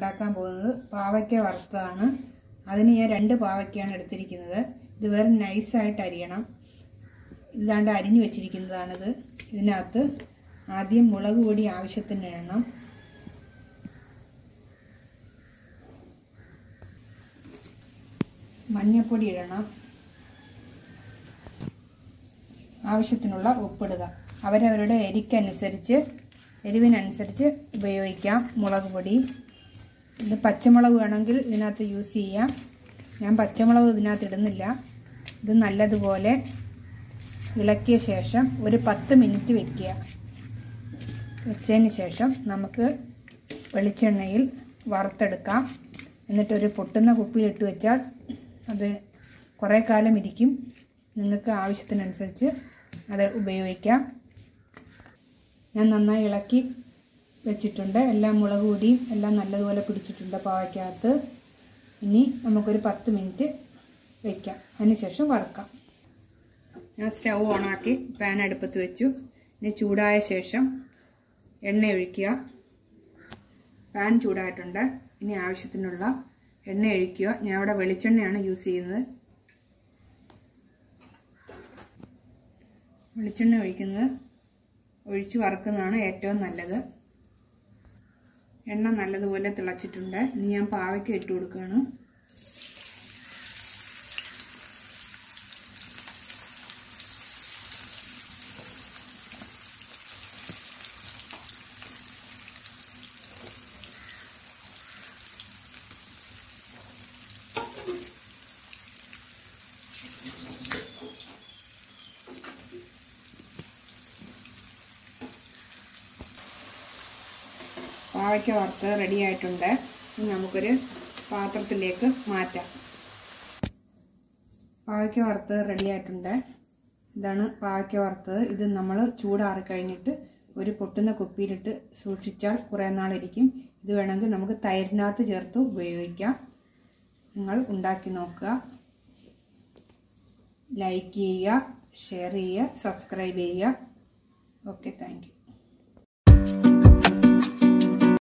ഉണ്ടാക്കാൻ പോകുന്നത് പാവയ്ക്ക വറുത്തതാണ് അതിന് ഞാൻ രണ്ട് പാവയ്ക്കയാണ് എടുത്തിരിക്കുന്നത് ഇത് വേറെ നൈസായിട്ട് അരിയണം ഇതാണ്ട് അരിഞ്ഞു വെച്ചിരിക്കുന്നതാണിത് ഇതിനകത്ത് ആദ്യം മുളക് പൊടി ആവശ്യത്തിന് ഇടണം മഞ്ഞൾപ്പൊടി ഇടണം ആവശ്യത്തിനുള്ള ഉപ്പിടുക അവരവരുടെ എരിക്കനുസരിച്ച് എരിവിനനുസരിച്ച് ഉപയോഗിക്കാം മുളക് പൊടി ഇത് പച്ചമുളക് വേണമെങ്കിൽ ഇതിനകത്ത് യൂസ് ചെയ്യാം ഞാൻ പച്ചമുളക് ഇതിനകത്ത് ഇടുന്നില്ല ഇത് നല്ലതുപോലെ ഇളക്കിയ ശേഷം ഒരു പത്ത് മിനിറ്റ് വെക്കുക വെച്ചതിന് ശേഷം നമുക്ക് വെളിച്ചെണ്ണയിൽ വറുത്തെടുക്കാം എന്നിട്ടൊരു പൊട്ടുന്ന കുപ്പിയിലിട്ട് വെച്ചാൽ അത് കുറേ കാലം ഇരിക്കും നിങ്ങൾക്ക് ആവശ്യത്തിനനുസരിച്ച് അത് ഉപയോഗിക്കാം ഞാൻ നന്നായി ഇളക്കി വെച്ചിട്ടുണ്ട് എല്ലാം മുളക് പൊടിയും എല്ലാം നല്ലതുപോലെ പിടിച്ചിട്ടുണ്ട് പാവയ്ക്കകത്ത് ഇനി നമുക്കൊരു പത്ത് മിനിറ്റ് വയ്ക്കാം അതിനുശേഷം വറുക്കാം ഞാൻ സ്റ്റൗ ഓണാക്കി പാൻ അടുപ്പത്ത് വെച്ചു ഇനി ചൂടായ ശേഷം എണ്ണ ഒഴിക്കുക പാൻ ചൂടായിട്ടുണ്ട് ഇനി ആവശ്യത്തിനുള്ള എണ്ണ ഒഴിക്കുക ഞാൻ ഇവിടെ വെളിച്ചെണ്ണയാണ് യൂസ് ചെയ്യുന്നത് വെളിച്ചെണ്ണ ഒഴിക്കുന്നത് ഒഴിച്ച് വറുക്കുന്നതാണ് ഏറ്റവും നല്ലത് എണ്ണ നല്ലതുപോലെ തിളച്ചിട്ടുണ്ട് ഇനി ഞാൻ പാവയ്ക്ക് ഇട്ട് കൊടുക്കുകയാണ് പാവയ്ക്ക വറുത്ത് റെഡി ആയിട്ടുണ്ട് ഇനി നമുക്കൊരു പാത്രത്തിലേക്ക് മാറ്റാം പാവയ്ക്ക വറുത്ത് റെഡി ആയിട്ടുണ്ട് ഇതാണ് പാവയ്ക്ക വറുത്തത് ഇത് നമ്മൾ ചൂടാറി കഴിഞ്ഞിട്ട് ഒരു പൊട്ടുന്ന കുപ്പിയിലിട്ട് സൂക്ഷിച്ചാൽ കുറേ നാളിരിക്കും ഇത് വേണമെങ്കിൽ നമുക്ക് തൈരിനകത്ത് ചേർത്ത് ഉപയോഗിക്കാം നിങ്ങൾ ഉണ്ടാക്കി നോക്കുക ലൈക്ക് ചെയ്യുക ഷെയർ ചെയ്യുക സബ്സ്ക്രൈബ് ചെയ്യുക ഓക്കെ താങ്ക് യു